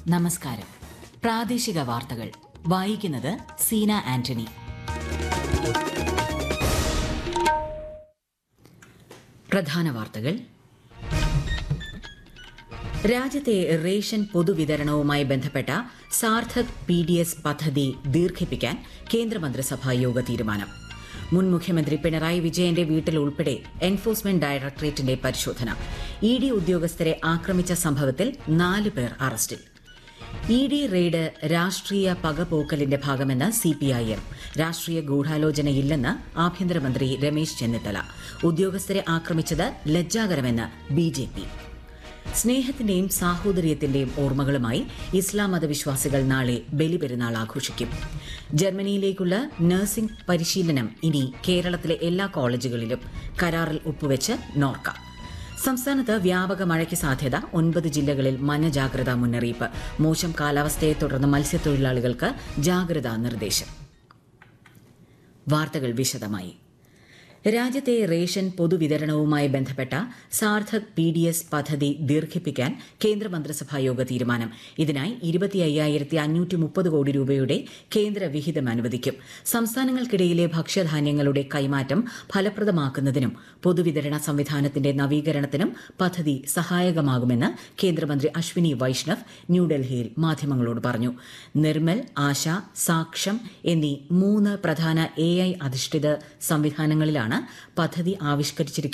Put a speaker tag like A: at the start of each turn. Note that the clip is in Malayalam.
A: നമസ്കാരം പ്രാദേശിക വാർത്തകൾ വായിക്കുന്നത് സീന ആന്റണി പ്രധാന വാർത്തകൾ രാജ്യത്തെ റേഷൻ പൊതുവിതരണവുമായി ബന്ധപ്പെട്ട സാർത്ഥക് പി ഡി എസ് പദ്ധതി ദീർഘിപ്പിക്കാൻ കേന്ദ്രമന്ത്രിസഭാ യോഗ തീരുമാനം മുൻ മുഖ്യമന്ത്രി പിണറായി വിജയന്റെ വീട്ടിൽ ഉൾപ്പെടെ എൻഫോഴ്സ്മെന്റ് ഡയറക്ടറേറ്റിന്റെ പരിശോധന ഇ ഡി ഉദ്യോഗസ്ഥരെ ആക്രമിച്ച സംഭവത്തിൽ നാല് പേർ അറസ്റ്റിൽ ഇ ഡി റെയ്ഡ് രാഷ്ട്രീയ പകപോക്കലിന്റെ ഭാഗമെന്ന് സിപിഐഎം രാഷ്ട്രീയ ഗൂഢാലോചനയില്ലെന്ന് ആഭ്യന്തരമന്ത്രി രമേശ് ചെന്നിത്തല ഉദ്യോഗസ്ഥരെ ആക്രമിച്ചത് ലജ്ജാകരമെന്ന് ബി ജെ പി സ്നേഹത്തിന്റെയും സാഹോദര്യത്തിന്റെയും ഓർമ്മകളുമായി ഇസ്ലാം മതവിശ്വാസികൾ നാളെ ബലിപെരുന്നാൾ ആഘോഷിക്കും ജർമ്മനിയിലേക്കുള്ള നഴ്സിംഗ് പരിശീലനം ഇനി കേരളത്തിലെ എല്ലാ കോളേജുകളിലും കരാറിൽ ഒപ്പുവെച്ച് നോർക്ക സംസ്ഥാനത്ത് വ്യാപക മഴയ്ക്ക് സാധ്യത ഒൻപത് ജില്ലകളിൽ മഞ്ഞ ജാഗ്രതാ മുന്നറിയിപ്പ് മോശം കാലാവസ്ഥയെ തുടർന്ന് മത്സ്യത്തൊഴിലാളികൾക്ക് ജാഗ്രതാ നിർദ്ദേശം വാർത്തകൾ വിശദമായി രാജ്യത്തെ റേഷൻ പൊതുവിതരണവുമായി ബന്ധപ്പെട്ട സാർത്ഥക് പി ഡി എസ് പദ്ധതി ദീർഘിപ്പിക്കാൻ കേന്ദ്രമന്ത്രിസഭാ യോഗ തീരുമാനം ഇതിനായി ഇരുപത്തി അയ്യായിരത്തി അഞ്ഞൂറ്റി മുപ്പത് കോടി രൂപയുടെ കേന്ദ്ര വിഹിതം അനുവദിക്കും സംസ്ഥാനങ്ങൾക്കിടയിലെ ഭക്ഷ്യധാന്യങ്ങളുടെ കൈമാറ്റം ഫലപ്രദമാക്കുന്നതിനും പൊതുവിതരണ സംവിധാനത്തിന്റെ നവീകരണത്തിനും പദ്ധതി സഹായകമാകുമെന്ന് കേന്ദ്രമന്ത്രി അശ്വിനി വൈഷ്ണവ് ന്യൂഡൽഹിയിൽ മാധ്യമങ്ങളോട് പറഞ്ഞു നിർമ്മൽ ആശ സാക്ഷം എന്നീ മൂന്ന് പ്രധാന എ ഐ അധിഷ്ഠിത സംവിധാനങ്ങളിലാണ് പദ്ധതി ആവിഷ്കരിച്ചിരിക്കുന്നത്